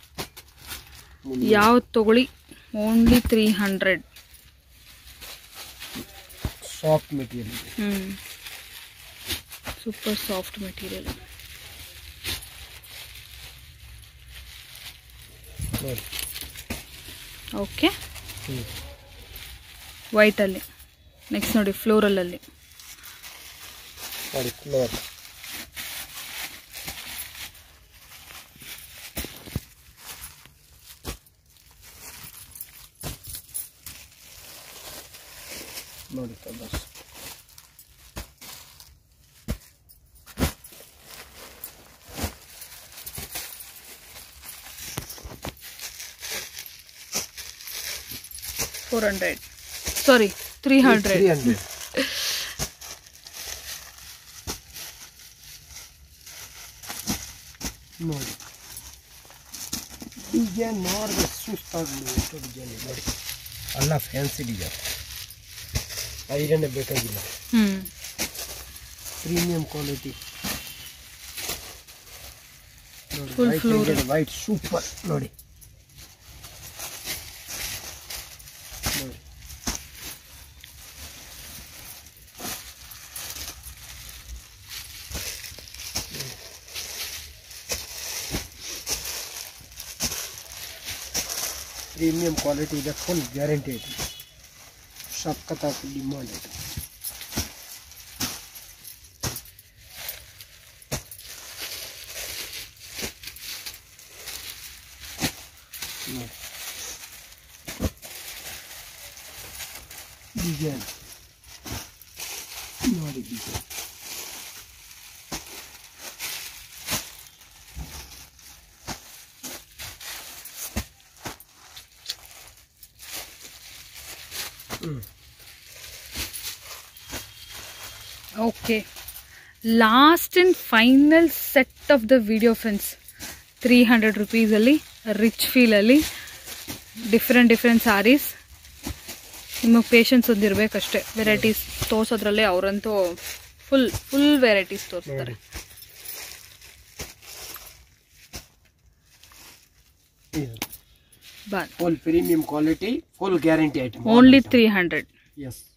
ಯಾವ್ದು ತಗೊಳ್ಳಿ only three hundred soft material ಹ್ಞೂ ಸೂಪರ್ ಸಾಫ್ಟ್ ಮೆಟೀರಿಯಲ್ ನೋಡಿ ಓಕೆ ಹ್ಮ್ ವೈಟಲ್ಲಿ ನೆಕ್ಸ್ಟ್ ನೋಡಿ ಫ್ಲೋರಲಲ್ಲಿ ನೋಡಿ ಫ್ಲೋರ್ ನೋಡಿ colours four hundred sorry three hundred three hundred ನೋಡಿ ಡಿಸೈನ್ ನೋಡಿದ್ರೆ ಸುಸ್ತಾಗಲಿ ಎಷ್ಟು ಡಿಸೈನ್ ಇದೆ ನೋಡಿ ಎಲ್ಲ ಫ್ಯಾನ್ಸಿ ಡಿಸೈನ್ ಐರನ್ನೇ ಬೇಕಾಗಿಲ್ಲ ಹ್ಞೂ premium quality Full floor. White super ನೋಡಿ ನೋಡಿ ಪ್ರೀಮಿಯಂ ಕ್ವಾಲಿಟಿ ಇದೆ ಫುಲ್ ಗ್ಯಾರಂಟಿ ಐತಿ ಸಖತ್ತಾಗಿ ಡಿಮಾಂಡ್ ಐತೆ ನೋಡಿ ಡಿಸೈನ್ ನೋಡಿ design okay last and final set of the video friends three hundred ರುಪೀಸಲ್ಲಿ ರಿಚ್ ಫೀಲಲ್ಲಿ ಡಿಫ್ರೆಂಟ್ ಡಿಫ್ರೆಂಟ್ ಸ್ಯಾರೀಸ್ ನಿಮಗೆ ಪೇಷನ್ಸ್ ಒಂದಿರಬೇಕಷ್ಟೇ ವೆರೈಟೀಸ್ ತೋರ್ಸೋದ್ರಲ್ಲೇ ಅವರಂತೂ ಫುಲ್ ಫುಲ್ ವೆರೈಟೀಸ್ ತೋರಿಸ್ತಾರೆ ಬನ್ full premium quality full guarantee item only three hundred S